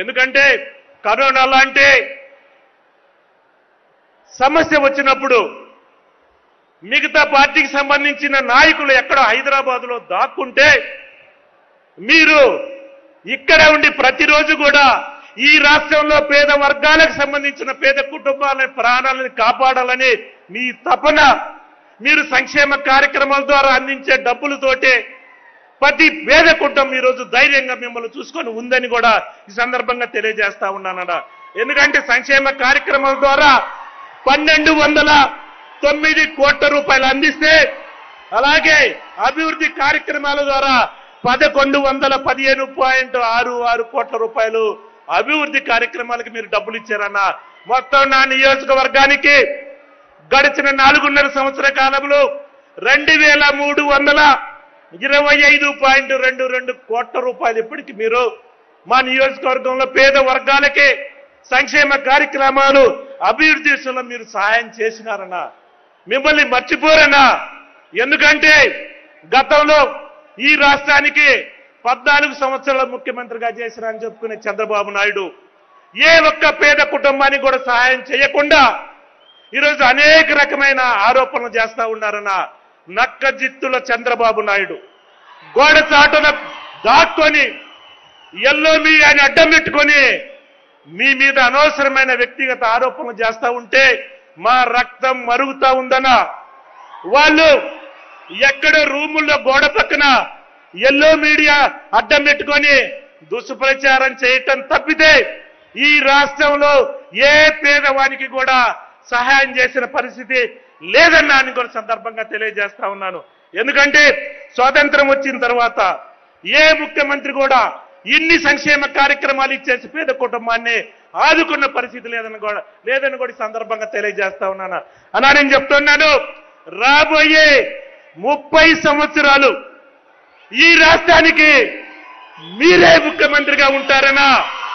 ఎందుకంటే కరోనా లాంటి సమస్య వచ్చినప్పుడు మిగతా పార్టీకి సంబంధించిన నాయకులు ఎక్కడో హైదరాబాద్లో దాక్కుంటే మీరు ఇక్కడ ఉండి ప్రతిరోజు కూడా ఈ రాష్ట్రంలో పేద వర్గాలకు సంబంధించిన పేద కుటుంబాల ప్రాణాలను కాపాడాలని మీ తపన మీరు సంక్షేమ కార్యక్రమాల ద్వారా అందించే డబ్బులతోటే ప్రతి పేద కుటుంబం ఈరోజు ధైర్యంగా మిమ్మల్ని చూసుకొని ఉందని కూడా ఈ సందర్భంగా తెలియజేస్తా ఉన్నానట ఎందుకంటే సంక్షేమ కార్యక్రమాల ద్వారా పన్నెండు వందల తొమ్మిది కోట్ల రూపాయలు అందిస్తే అలాగే అభివృద్ధి కార్యక్రమాల ద్వారా పదకొండు వందల పదిహేను పాయింట్ ఆరు ఆరు కోట్ల రూపాయలు అభివృద్ధి కార్యక్రమాలకు మీరు డబ్బులు ఇచ్చారన్న మొత్తం నా నియోజకవర్గానికి గడిచిన నాలుగున్నర సంవత్సర కాలంలో రెండు వేల మూడు వందల ఇరవై ఐదు పాయింట్ రెండు రెండు కోట్ల రూపాయలు ఇప్పటికి మీరు మా నియోజకవర్గంలో పేద వర్గాలకి సంక్షేమ కార్యక్రమాలు అభివృద్ధి విషయంలో మీరు సహాయం చేసినారన్నా మిమ్మల్ని మర్చిపోరన్నా ఎందుకంటే గతంలో ఈ రాష్ట్రానికి పద్నాలుగు సంవత్సరాల ముఖ్యమంత్రిగా చేసినారని చెప్పుకునే చంద్రబాబు నాయుడు ఏ ఒక్క పేద కుటుంబానికి కూడా సహాయం చేయకుండా ఈరోజు అనేక రకమైన ఆరోపణలు చేస్తా ఉన్నారన్న నక్క జిత్తుల చంద్రబాబు నాయుడు గోడ చాటున దాక్కొని ఎల్లో మీడియాని అడ్డం పెట్టుకొని మీ మీద అనవసరమైన వ్యక్తిగత ఆరోపణలు చేస్తా ఉంటే మా రక్తం మరుగుతా ఉందనా వాళ్ళు ఎక్కడ రూముల్లో గోడ పక్కన ఎల్లో మీడియా అడ్డం పెట్టుకొని దుష్ప్రచారం చేయటం తప్పితే ఈ రాష్ట్రంలో ఏ పేదవానికి కూడా సహాయం చేసిన పరిస్థితి లేదన్నా అని కూడా సందర్భంగా తెలియజేస్తా ఉన్నాను ఎందుకంటే స్వాతంత్రం వచ్చిన తర్వాత ఏ ముఖ్యమంత్రి కూడా ఇన్ని సంక్షేమ కార్యక్రమాలు ఇచ్చేసి పేద కుటుంబాన్ని ఆదుకున్న పరిస్థితి లేదని కూడా లేదని కూడా ఈ సందర్భంగా తెలియజేస్తా ఉన్నాను అన్నా నేను చెప్తున్నాను రాబోయే ముప్పై సంవత్సరాలు ఈ రాష్ట్రానికి మీరే ముఖ్యమంత్రిగా ఉంటారనా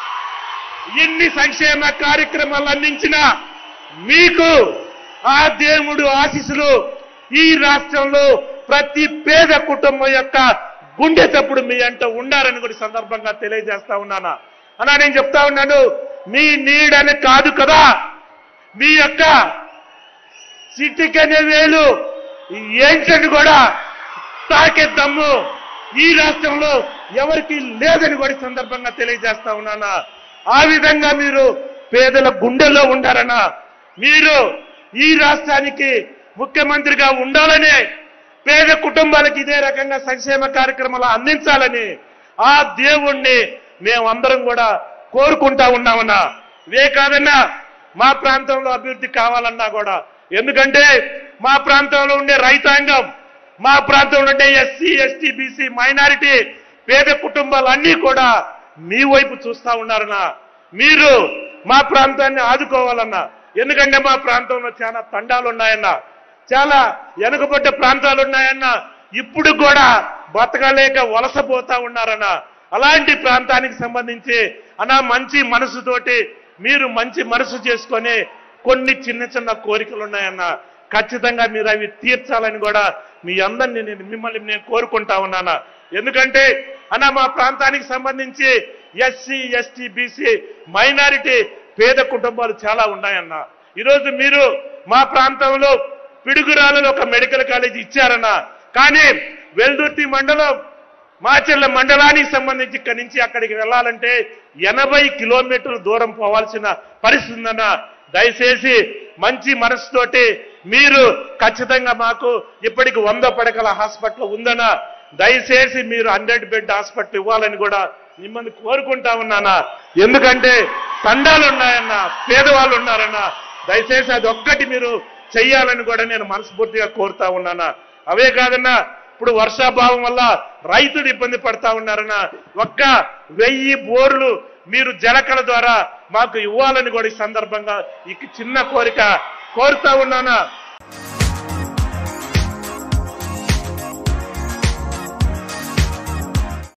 ఎన్ని సంక్షేమ కార్యక్రమాలు అందించిన మీకు ఆ దేవుడు ఆశీస్సులు ఈ రాష్ట్రంలో ప్రతి పేద కుటుంబం యొక్క గుండె తప్పుడు మీ అంట ఉండాలని కూడా ఈ సందర్భంగా తెలియజేస్తా ఉన్నానా అన్నా నేను చెప్తా ఉన్నాను మీ నీడని కాదు కదా మీ యొక్క చిటికనే వేలు ఏంటని కూడా తాకే దమ్ము ఈ రాష్ట్రంలో ఎవరికి లేదని కూడా ఈ సందర్భంగా తెలియజేస్తా ఉన్నానా ఆ విధంగా మీరు పేదల గుండెల్లో ఉండారనా మీరు ఈ రాష్ట్రానికి ముఖ్యమంత్రిగా ఉండాలనే పేద కుటుంబాలకు ఇదే రకంగా సంక్షేమ కార్యక్రమాలు అందించాలని ఆ దేవుణ్ణి మేమందరం కూడా కోరుకుంటా ఉన్నామన్నా ఇవే కాదన్నా మా ప్రాంతంలో అభివృద్ధి కావాలన్నా కూడా ఎందుకంటే మా ప్రాంతంలో ఉండే రైతాంగం మా ప్రాంతంలో ఉండే ఎస్సీ ఎస్టీ బీసీ మైనారిటీ పేద కుటుంబాలన్నీ కూడా మీ వైపు చూస్తా ఉన్నారన్నా మీరు మా ప్రాంతాన్ని ఆదుకోవాలన్నా ఎందుకంటే మా ప్రాంతంలో చాలా తండాలు ఉన్నాయన్నా చాలా వెనుకబడ్డ ప్రాంతాలు ఉన్నాయన్నా ఇప్పుడు కూడా బతకలేక వలసపోతా ఉన్నారన్నా అలాంటి ప్రాంతానికి సంబంధించి అనా మంచి మనసుతోటి మీరు మంచి మనసు చేసుకొని కొన్ని చిన్న చిన్న కోరికలు ఉన్నాయన్నా ఖచ్చితంగా మీరు అవి తీర్చాలని కూడా మీ అందరినీ నేను మిమ్మల్ని నేను కోరుకుంటా ఉన్నానా ఎందుకంటే అన్న మా ప్రాంతానికి సంబంధించి ఎస్సీ ఎస్టీ బీసీ మైనారిటీ పేద కుటుంబాలు చాలా ఉన్నాయన్న ఈరోజు మీరు మా ప్రాంతంలో పిడుగురాలలో ఒక మెడికల్ కాలేజ్ ఇచ్చారన్న కానీ వెల్దుర్తి మండలం మాచెల్ల మండలానికి సంబంధించి ఇక్కడి నుంచి అక్కడికి వెళ్ళాలంటే ఎనభై కిలోమీటర్ల దూరం పోవాల్సిన పరిస్థితి ఉందన్న దయచేసి మంచి మనసుతోటి మీరు ఖచ్చితంగా మాకు ఇప్పటికి వంద పడకల హాస్పిటల్ ఉందనా దయచేసి మీరు హండ్రెడ్ బెడ్ హాస్పిటల్ ఇవ్వాలని కూడా మిమ్మల్ని కోరుకుంటా ఉన్నానా ఎందుకంటే తండాలు ఉన్నాయన్నా పేదవాళ్ళు ఉన్నారన్నా దయచేసి అది ఒక్కటి మీరు చెయ్యాలని కూడా నేను మనస్ఫూర్తిగా కోరుతా ఉన్నానా అవే కాదన్నా ఇప్పుడు వర్షాభావం వల్ల రైతులు ఇబ్బంది పడతా ఉన్నారన్నా ఒక్క వెయ్యి బోర్లు మీరు జలకల ద్వారా మాకు ఇవ్వాలని కూడా ఈ సందర్భంగా ఈ చిన్న కోరిక కోరుతా ఉన్నానా